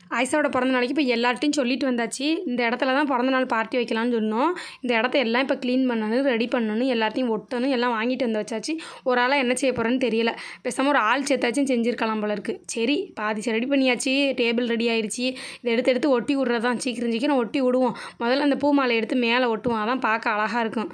ஆயிஷாவோட பிறந்த நாளைக்கு இப்போ எல்லார்ட்டையும் சொல்லிட்டு வந்தாச்சு இந்த இடத்துல தான் பிறந்த நாள் பார்ட்டி வைக்கலாம்னு சொன்னோம் இந்த இடத்த எல்லாம் இப்போ க்ளீன் பண்ணணும் ரெடி பண்ணணும் எல்லாத்தையும் ஒட்டணும் எல்லாம் வாங்கிட்டு வந்து வச்சாச்சு ஒரு ஆளாக என்ன செய்ய போகிறேன்னு தெரியல பேசாமல் ஒரு ஆள் சேர்த்தாச்சும் செஞ்சுருக்கலாம் போல இருக்குது சரி பாதி ரெடி பண்ணியாச்சு டேபிள் ரெடி ஆயிடுச்சு இதை எடுத்து எடுத்து ஒட்டி விட்றதான் சீக்கிரம் சீக்கிரம் ஒட்டி விடுவோம் முதல்ல அந்த பூ மாலை எடுத்து மேலே ஒட்டுவோம் அதான் பார்க்க அழகாக இருக்கும்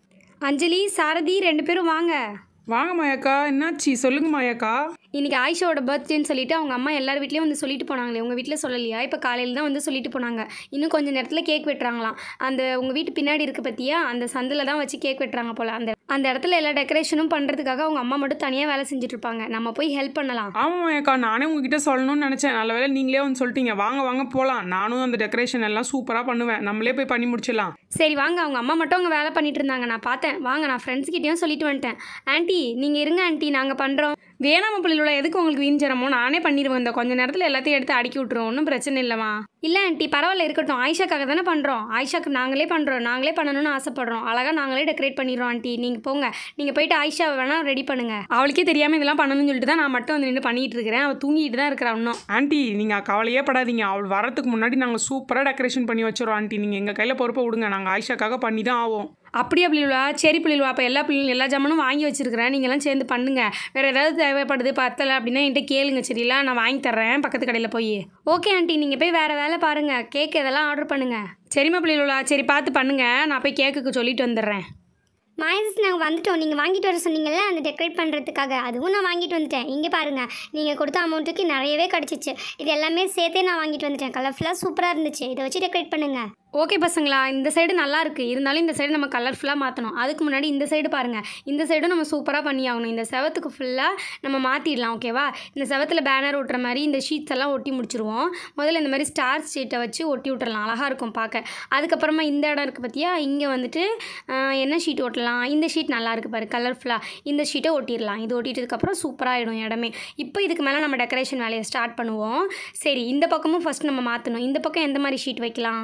அஞ்சலி சாரதி ரெண்டு பேரும் வாங்க வாங்க மாயாக்கா என்னாச்சு சொல்லுங்க மாயாக்கா இன்னைக்கு ஆயிஷாவோட பர்த்டேன்னு சொல்லிட்டு அவங்க அம்மா எல்லார் வீட்லேயும் வந்து சொல்லிட்டு போனாங்களே உங்கள் வீட்டில் சொல்லலையா இப்போ காலையில் தான் வந்து சொல்லிட்டு போனாங்க இன்னும் கொஞ்சம் நேரத்தில் கேக் வெட்டுறாங்களாம் அந்த உங்கள் வீட்டு பின்னாடி இருக்க பற்றியா அந்த சந்தில் தான் வச்சு கேக் வெட்டுறாங்க போல் அந்த அந்த இடத்துல எல்லா டெக்கரேஷனும் பண்ணுறதுக்காக அவங்க அம்மா மட்டும் தனியாக வேலை செஞ்சுட்டு இருப்பாங்க நம்ம போய் ஹெல்ப் பண்ணலாம் ஆமாம் மாயாக்கா நானே உங்ககிட்ட சொல்லணும்னு நினச்சேன் நல்ல வேளை நீங்களே வந்து சொல்லிட்டீங்க வாங்க வாங்க போகலாம் நானும் அந்த டெக்கரேஷன் எல்லாம் சூப்பராக பண்ணுவேன் நம்மளே போய் பண்ணி முடிச்சிடலாம் சரி வாங்க அவங்க அம்மா மட்டும் அங்கே வேலை பண்ணிட்டு இருந்தாங்க நான் பார்த்தேன் வாங்க நான் ஃப்ரெண்ட்ஸ்கிட்டயும் சொல்லிட்டு வந்துட்டேன் ஆன்ட்டி நீங்கள் இருங்க ஆன்ட்டி நாங்கள் பண்ணுறோம் வேணாம பிள்ளைகளோட எதுக்கு உங்களுக்கு வீண் சிரமம் நானே பண்ணிடுவேன் இந்த கொஞ்ச நேரத்தில் எல்லாத்தையும் எடுத்து அடுக்கி விட்ருவோம் ஒன்றும் பிரச்சனை இல்லைம்மா இல்லை ஆன்ட்டி பரவாயில்ல இருக்கட்டும் ஆயிஷாக்காக தானே பண்ணுறோம் ஆயிஷாக்கு நாங்களே பண்ணுறோம் நாங்களே பண்ணணும்னு ஆசைப்படுறோம் அழகாக நாங்களே டெக்கரேட் பண்ணிடுறோம் ஆன்ட்டி நீங்கள் போங்க நீங்கள் போயிட்டு ஆயிஷாவை வேணால் ரெடி பண்ணுங்க அவளுக்கே தெரியாமல் இதெல்லாம் பண்ணணும்னு சொல்லிட்டு தான் நான் மட்டும் வந்து நின்று பண்ணிட்டு இருக்கிறேன் அவள் தூங்கிட்டு தான் இருக்கிறா இன்னும் ஆண்டி நீங்கள் கவலையே படாதீங்க அவள் வரத்துக்கு முன்னாடி நாங்கள் சூப்பராக டெக்கரேஷன் பண்ணி வச்சிரோம் ஆண்டி நீங்கள் எங்கள் கையில் பொறுப்பை விடுங்க நாங்கள் ஆயிஷாக்காக பண்ணி தான் ஆவோம் அப்படியே பிள்ளைகளா சரி பிள்ளைகளா அப்போ எல்லா பிள்ளைகளும் எல்லா ஜாமானும் வாங்கி வச்சிருக்கிறேன் நீங்களாம் சேர்ந்து பண்ணுங்க வேறு ஏதாவது தேவைப்படுது பத்தலை அப்படின்னா என்கிட்ட கேளுங்க சரிங்களா நான் வாங்கி தர்றேன் பக்கத்து கடையில் போய் ஓகே ஆண்டி நீங்கள் போய் வேறு வேலை பாருங்கள் கேக் இதெல்லாம் ஆர்டர் பண்ணுங்க சரிம்மா பிள்ளைகளா சரி பார்த்து பண்ணுங்க நான் போய் கேக்குக்கு சொல்லிட்டு வந்துடுறேன் மாயஸ் நாங்கள் வந்துட்டோம் நீங்கள் வாங்கிட்டு வர சொன்னீங்கல்ல அந்த டெக்கரேட் பண்ணுறதுக்காக அதுவும் நான் வாங்கிட்டு வந்துட்டேன் இங்கே பாருங்கள் நீங்கள் கொடுத்த அமௌண்ட்டுக்கு நிறையவே கிடச்சிச்சு இது எல்லாமே சேர்த்தே நான் வாங்கிட்டு வந்துட்டேன் கலர்ஃபுல்லாக சூப்பராக இருந்துச்சு இதை வச்சு டெக்கரேட் பண்ணுங்கள் ஓகே பசங்களா இந்த சைடு நல்லா இருக்கு இருந்தாலும் இந்த சைடு நம்ம கலர்ஃபுல்லாக மாற்றணும் அதுக்கு முன்னாடி இந்த சைடு பாருங்கள் இந்த சைடும் நம்ம சூப்பராக பண்ணி ஆகணும் இந்த செவத்துக்கு ஃபுல்லாக நம்ம மாற்றிடலாம் ஓகேவா இந்த செவத்தில் பேனர் ஒட்டுற மாதிரி இந்த ஷீட்ஸ் எல்லாம் ஒட்டி முடிச்சிருவோம் முதல்ல இந்த மாதிரி ஸ்டார் ஷீட்டை வச்சு ஒட்டி விட்டுறலாம் அழகாக இருக்கும் பார்க்க அதுக்கப்புறமா இந்த இடம் இருக்குது பார்த்தியா இங்கே வந்துட்டு ஆஹ், என்ன ஷீட் ஒட்டலாம் இந்த ஷீட் நல்லா இருக்கு பாரு கலர்ஃபுல்லாக இந்த ஷீட்டை ஒட்டிடலாம் இது ஒட்டிட்டதுக்கப்புறம் சூப்பராகிடும் இடமே இப்போ இதுக்கு மேலே நம்ம டெக்கரேஷன் வேலையை ஸ்டார்ட் பண்ணுவோம் சரி இந்த பக்கமும் ஃபஸ்ட் நம்ம மாற்றணும் இந்த பக்கம் எந்த மாதிரி ஷீட் வைக்கலாம்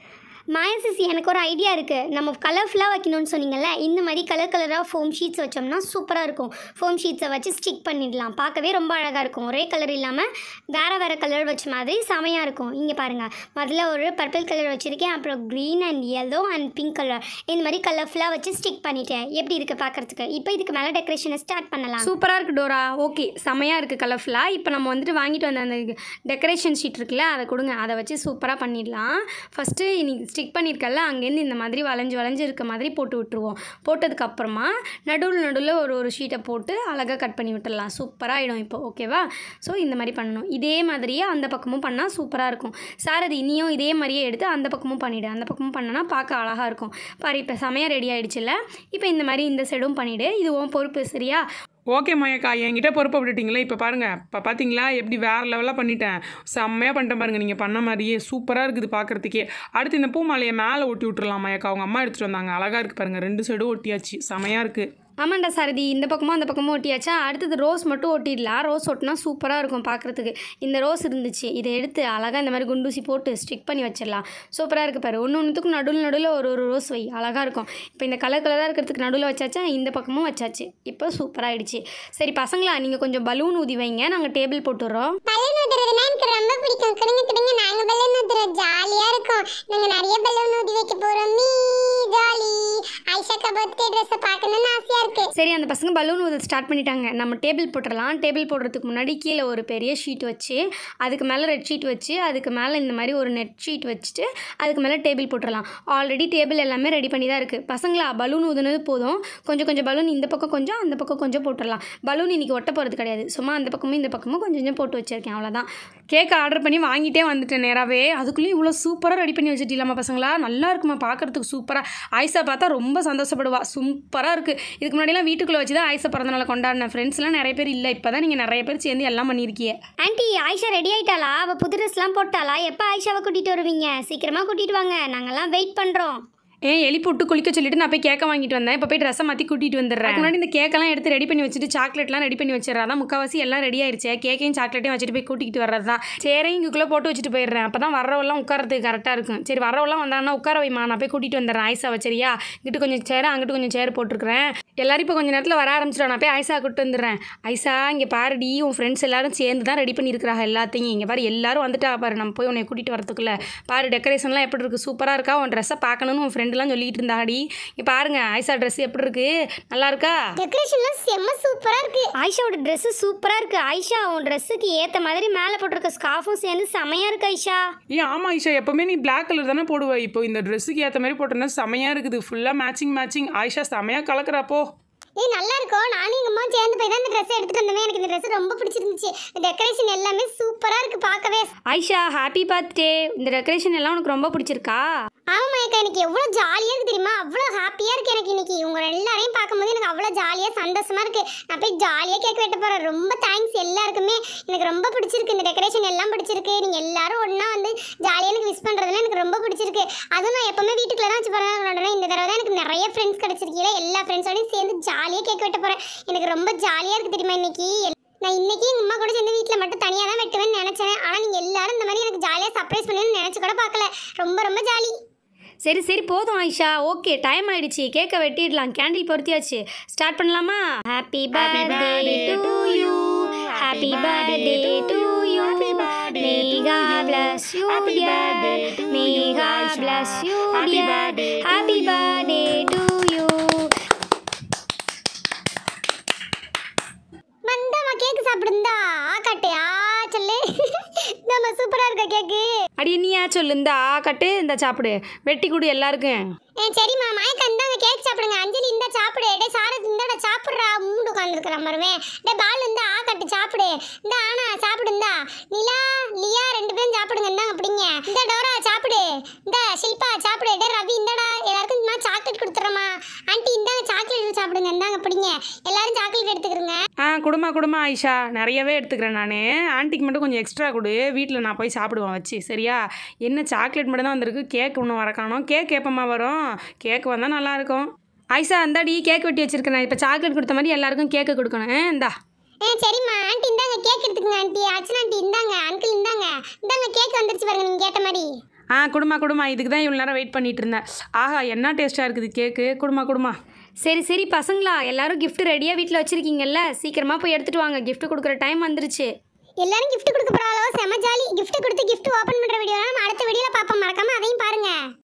மாயசிஸ் எனக்கு ஒரு ஐடியா இருக்குது நம்ம கலர்ஃபுல்லாக வைக்கணும்னு சொன்னீங்கல்ல இந்த மாதிரி கலர் கலராக ஃபோம் ஷீட்ஸ் வச்சோம்னா சூப்பராக இருக்கும் ஃபோம் ஷீட்ஸை வச்சு ஸ்டிக் பண்ணிடலாம் பார்க்கவே ரொம்ப அழகாக இருக்கும் ஒரே கலர் இல்லாமல் வேறு வேறு கலர் வச்ச மாதிரி செமையாக இருக்கும் இங்கே பாருங்கள் முதல்ல ஒரு பர்பிள் கலர் வச்சுருக்கேன் அப்புறம் green and yellow and pink colour இந்த மாதிரி கலர்ஃபுல்லாக வச்சு ஸ்டிக் பண்ணிட்டேன் எப்படி இருக்குது பார்க்குறதுக்கு இப்போ இதுக்கு மேலே டெக்கரேஷனை ஸ்டார்ட் பண்ணலாம் சூப்பராக இருக்குது டோரா ஓகே செமையாக இருக்குது கலர்ஃபுல்லாக இப்போ நம்ம வந்துட்டு வாங்கிட்டு வந்த அந்த டெக்கரேஷன் ஷீட் இருக்குல்ல அதை கொடுங்க அதை வச்சு சூப்பராக பண்ணிடலாம் ஃபஸ்ட்டு இன்னைக்கு ஸ்டிக் பண்ணியிருக்கல அங்கேருந்து இந்த மாதிரி வளைஞ்சு வளைஞ்சு இருக்க மாதிரி போட்டு விட்டுருவோம் போட்டதுக்கப்புறமா நடுவில் நடுவில் ஒரு ஒரு ஷீட்டை போட்டு அழகாக கட் பண்ணி விட்டுடலாம் சூப்பராக ஆகிடும் இப்போ ஓகேவா ஸோ இந்த மாதிரி பண்ணணும் இதே மாதிரியே அந்த பக்கமும் பண்ணால் சூப்பராக இருக்கும் சாரதி இனியும் இதே மாதிரியே எடுத்து அந்த பக்கமும் பண்ணிவிடு அந்த பக்கமும் பண்ணனா பார்க்க அழகாக இருக்கும் பாரு இப்போ செமையாக ரெடி ஆயிடுச்சுல்ல இப்போ இந்த மாதிரி இந்த சைடும் பண்ணிவிடு இது உன் பொறுப்பு சரியா ஓகே மாயாக்கா என்கிட்ட பொறுப்பை விட்டுட்டீங்களே இப்போ பாருங்கள் இப்போ பார்த்தீங்களா எப்படி வேறு லெவலாக பண்ணிட்டேன் செம்மையாக பண்ணிட்டேன் பாருங்கள் நீங்கள் பண்ண மாதிரியே சூப்பராக இருக்குது பார்க்குறதுக்கே அடுத்து இந்த பூ மாலையை மேலே ஒட்டி விட்டுறலாம் மாயாக்கா அவங்க அம்மா எடுத்துகிட்டு வந்தாங்க அழகாக இருக்குது பாருங்கள் ரெண்டு சைடும் ஒட்டியாச்சு செமையாக இருக்குது ஆமாண்டா சாரதி இந்த பக்கமும் அந்த பக்கமும் ஒட்டியாச்சா அடுத்தது ரோஸ் மட்டும் ஒட்டிடலாம் ரோஸ் ஒட்டினா சூப்பராக இருக்கும் பார்க்குறதுக்கு இந்த ரோஸ் இருந்துச்சு இதை எடுத்து அழகாக இந்த மாதிரி குண்டூசி போட்டு ஸ்டிக் பண்ணி வச்சிடலாம் சூப்பராக இருக்குது பாரு ஒன்று ஒன்றுத்துக்கும் நடுவில் நடுவில் ஒரு ஒரு ரோஸ் வை அழகாக இருக்கும் இப்போ இந்த கலர் கலராக இருக்கிறதுக்கு நடுவில் வச்சாச்சா இந்த பக்கமும் வச்சாச்சு இப்போ சூப்பராகிடுச்சு சரி பசங்களா நீங்கள் கொஞ்சம் பலூன் ஊதி வைங்க நாங்கள் டேபிள் போட்டுடுறோம் பலூன் ஊதுறதுனா எனக்கு ரொம்ப பிடிக்கும் கொடுங்க கொடுங்க நாங்க பலூன் ஊதுறோம் ஜாலியா இருக்கும் நாங்க நிறைய பலூன் ஊதி வைக்க போறோம் மீ ஜாலி ஐஷாக்கா பர்த்டே ட்ரெஸ் பார்க்கணும்னு ஆசையா இருக்கு சரி அந்த பசங்க பலூன் ஊத ஸ்டார்ட் பண்ணிட்டாங்க நம்ம டேபிள் போட்டுடலாம் டேபிள் போடுறதுக்கு முன்னாடி கீழே ஒரு பெரிய ஷீட் வச்சு அதுக்கு மேலே ரெட் ஷீட் வச்சு அதுக்கு மேலே இந்த மாதிரி ஒரு நெட் ஷீட் வச்சுட்டு அதுக்கு மேலே டேபிள் போட்டுடலாம் ஆல்ரெடி டேபிள் எல்லாமே ரெடி பண்ணி தான் இருக்குது பசங்களா பலூன் ஊதுனது போதும் கொஞ்சம் கொஞ்சம் பலூன் இந்த பக்கம் கொஞ்சம் அந்த பக்கம் கொஞ்சம் போட்டுடலாம் பலூன் இன்றைக்கி ஒட்ட போகிறது கிடையாது சும்மா அந்த பக்கமும் இந்த பக்கமும் கொஞ்சம் கொஞ்சம் போட்டு வச்சுருக்கேன் அவ்வளோதான் கேக் ஆர்டர் பண்ணி வாங்கிட்டே வந்துட்டேன் நேராகவே அதுக்குள்ளேயும் இவ்வளோ சூப்பராக ரெடி பண்ணி வச்சுட்டீங்களாம்மா பசங்களா நல்லா இருக்குமா பார்க்குறதுக்கு சூப்பராக ஆயிஷா பார்த்தா ரொம்ப சந்தோஷப்படுவா சூப்பராக இருக்குது இதுக்கு முன்னாடிலாம் வீட்டுக்குள்ளே வச்சு தான் ஆயிஷா பிறந்தநாளை கொண்டாடினேன் ஃப்ரெண்ட்ஸ்லாம் நிறைய பேர் இல்லை இப்போ தான் நீங்கள் நிறைய பேர் சேர்ந்து எல்லாம் பண்ணியிருக்கீங்க ஆன்ட்டி ஆயிஷா ரெடி ஆயிட்டாளா அவள் புது ட்ரெஸ்லாம் போட்டாளா எப்போ ஆயிஷாவை கூட்டிகிட்டு வருவீங்க சீக்கிரமாக கூட்டிகிட்டு வாங்க நாங்கள்லாம் வெயிட் பண்ணுறோம் ஏன் எலி போட்டு குளிக்க சொல்லிட்டு நான் போய் கேக்க வாங்கிட்டு வந்தேன் இப்போ போய் ட்ரெஸ்ஸை மாற்றி கூட்டிகிட்டு வந்துடுறேன் அதுக்கு முன்னாடி இந்த கேக்கெல்லாம் எடுத்து ரெடி பண்ணி வச்சுட்டு சாக்லேட்லாம் ரெடி பண்ணி வச்சிடறேன் அதான் முக்கால்வாசி எல்லாம் ரெடி ஆயிடுச்சு கேக்கையும் சாக்லேட்டையும் வச்சுட்டு போய் கூட்டிகிட்டு வர்றது தான் சேரையும் இங்குள்ளே போட்டு வச்சுட்டு போயிடுறேன் அப்போ தான் வரவெல்லாம் உட்காரத்துக்கு கரெக்டாக இருக்கும் சரி வரவெல்லாம் வந்தாங்கன்னா உட்கார வைமா நான் போய் கூட்டிகிட்டு வந்துடுறேன் ஆயிஷாவை சரியா இங்கிட்டு கொஞ்சம் சேர் அங்கிட்டு கொஞ்சம் சேர் போட்டிருக்கிறேன் எல்லாரும் இப்போ கொஞ்ச நேரத்தில் வர ஆரம்பிச்சிடும் நான் போய் ஐசா கூப்பிட்டு வந்துடுறேன் ஐசா இங்கே பாருடி உன் ஃப்ரெண்ட்ஸ் எல்லாரும் சேர்ந்து தான் ரெடி பண்ணியிருக்கிறாங்க எல்லாத்தையும் இங்கே பாரு எல்லாரும் வந்துட்டா பாரு நம்ம போய் உன்னை கூட்டிகிட்டு வரதுக்குள்ள பாரு டெக்கரேஷன்லாம் எப்படி இருக்குது சூப்பராக இருக்கா உன் ட்ரெஸ்ஸை பார்க்கணுன்னு உன் ஃப்ரெண்டுலாம் சொல்லிட்டு இருந்தாடி இங்கே பாருங்க ஐசா ட்ரெஸ் எப்படி இருக்கு நல்லா இருக்கா டெக்கரேஷன்லாம் செம்ம சூப்பராக இருக்கு ஆயிஷாவோட ட்ரெஸ்ஸு சூப்பராக இருக்கு ஆயிஷா உன் ட்ரெஸ்ஸுக்கு ஏற்ற மாதிரி மேலே போட்டிருக்க ஸ்கார்ஃபும் சேர்ந்து செமையாக இருக்கு ஆயிஷா ஏன் ஆமாம் ஐஷா எப்போவுமே நீ Black கலர் தானே போடுவ இப்போ இந்த ட்ரெஸ்ஸுக்கு ஏற்ற மாதிரி போட்டோன்னா செமையாக இருக்குது ஃபுல்லாக மேட்சிங் மேட்சிங் ஆயிஷா செமையாக கலக்குறாப்போ ஏய் நல்லா இருக்கும் நானும் எங்கள் அம்மா சேர்ந்து போய் தான் இந்த ட்ரெஸ் எடுத்துட்டு வந்தேன் எனக்கு இந்த ட்ரெஸ் ரொம்ப பிடிச்சிருந்துச்சு டெக்கரேஷன் எல்லாமே சூப்பராக இருக்கு பார்க்கவே ஐஷா ஹாப்பி பர்த்டே இந்த டெக்கரேஷன் எல்லாம் உனக்கு ரொம்ப பிடிச்சிருக்கா ஆமாம் அக்கா எனக்கு எவ்வளோ ஜாலியாக இருக்கு தெரியுமா அவ்வளோ ஹாப்பியாக இருக்கு எனக்கு இன்னைக்கு உங்க எல்லாரையும் பார்க்கும்போது எனக்கு அவ்வளோ ஜாலியாக சந்தோஷமா இருக்கு நான் போய் ஜாலியாக கேக் வெட்ட போகிறேன் ரொம்ப தேங்க்ஸ் எல்லாருக்குமே எனக்கு ரொம்ப பிடிச்சிருக்கு இந்த டெக்கரேஷன் எல்லாம் பிடிச்சிருக்கு நீங்கள் எல்லாரும் ஒன்றா வந்து ஜாலியாக எனக்கு விஷ் பண்ணுறதுல எனக்கு ரொம்ப பிடிச்சிருக்கு அதுவும் நான் எப்பவுமே வீட்டுக்குள்ள தான் வச்சு பிறந்தேன் இந்த தடவை தான் எனக்கு நிறைய ஃப்ரெண்ட்ஸ் கிடைச்சிருக்கீங்க எல்லா ஃப்ரெண்ட்ஸோடையும் சேர்ந்து ஜாலியாக கேக் வெட்ட போகிறேன் எனக்கு ரொம்ப ஜாலியாக இருக்கு தெரியுமா இன்னைக்கு நான் இன்னைக்கு எங்கள் அம்மா கூட சேர்ந்து வீட்டில் மட்டும் தனியாக தான் வெட்டுவேன்னு நினச்சேன் ஆனால் நீங்கள் எல்லாரும் இந்த மாதிரி எனக்கு ஜாலியாக சர்ப்ரைஸ் பண்ணுன்னு நினச்சி கூட பார்க்கல ரொம்ப ரொம்ப ஜாலி சரி சரி போதும் ஆயிஷா ஓகே டைம் ஆயிடுச்சு கேக்கை வெட்டிடலாம் கேண்டில் பொருத்தியாச்சு ஸ்டார்ட் பண்ணலாமா happy birthday to you happy birthday to you may God bless you dear may God bless you dear happy birthday to you வந்தாமா கேக் சாப்பிடுந்தா ஆ காட்டு ஆ சொல்லு நம்ம சூப்பரா இருக்க கேக்கு அடி நீயா சொல்லு இந்த ஆ கட்டு இந்த சாப்பிடு வெட்டி கொடு எல்லாருக்கும் ஏ சரிம்மா மயக்க இந்தாங்க கேக் சாப்பிடுங்க அஞ்சலி இந்தா சாப்பிடு டே சாரத் இந்தாடா சாப்பிட்றா மூண்டு உட்காந்துருக்குற மருமே டே பால் இந்தா ஆ கட்டு சாப்பிடு இந்த ஆனா சாப்பிடு இந்தா நிலா லியா ரெண்டு பேரும் சாப்பிடுங்க இந்தாங்க அப்படிங்க இந்த டோரா சாப்பிடு இந்த ஷில்பா சாப்பிடு டே ரவி இந்தாடா எல்லாருக்கும் இந்த மாதிரி சாக்லேட் கொடுத்துறமா ஆண்டி இந்தாங்க சாக்லேட் சாப்பிடுங்க இந்தாங்க அப்படிங்க எல்லாரும் சாக்லேட் எடுத்துக்கிறங்க ஆ குடுமா குடுமா ஆயிஷா நிறையவே எடுத்துக்கிறேன் நான் ஆன்ட்டிக்கு மட்டும் கொஞ்சம் எக்ஸ்ட்ரா கொடு வீட்டில் நான் போய் சாப்பிடுவேன் வச்சு சரியா என்ன சாக்லேட் மட்டும் தான் வந்திருக்கு கேக் ஒன்றும் வர காணோம் கேக் எப்பமா வரும் கேக் வந்தால் நல்லாயிருக்கும் ஐசா இந்தாடி கேக் வெட்டி வச்சிருக்கேன் நான் இப்போ சாக்லேட் கொடுத்த மாதிரி எல்லாருக்கும் கேக்கு கொடுக்கணும் ஆ, இந்தா ஏ சரிம்மா ஆண்டி இந்தாங்க கேக் எடுத்துக்கங்க ஆண்டி அர்ச்சனா ஆண்டி இந்தாங்க அங்கிள் இந்தாங்க இந்தாங்க கேக் வந்துருச்சு பாருங்க நீங்க கேட்ட மாதிரி ஆ குடுமா குடுமா இதுக்கு தான் இவ்வளோ நேரம் வெயிட் பண்ணிட்டு இருந்தேன் ஆஹா என்ன டேஸ்ட்டாக இருக்குது கேக்கு குடுமா குடுமா சரி சரி பசங்களா எல்லாரும் gift ரெடியாக வீட்டில் வச்சுருக்கீங்கல்ல சீக்கிரமாக போய் எடுத்துகிட்டு வாங்க gift கொடுக்குற டைம் வந்துருச்சு எல்லாரும் gift கொடுக்க போறாளோ செம ஜாலி gift கொடுத்து gift ஓபன் பண்ற வீடியோ நம்ம அடுத்த வீடியோல பாப்போம் மறக்காம அதையும் பாருங்க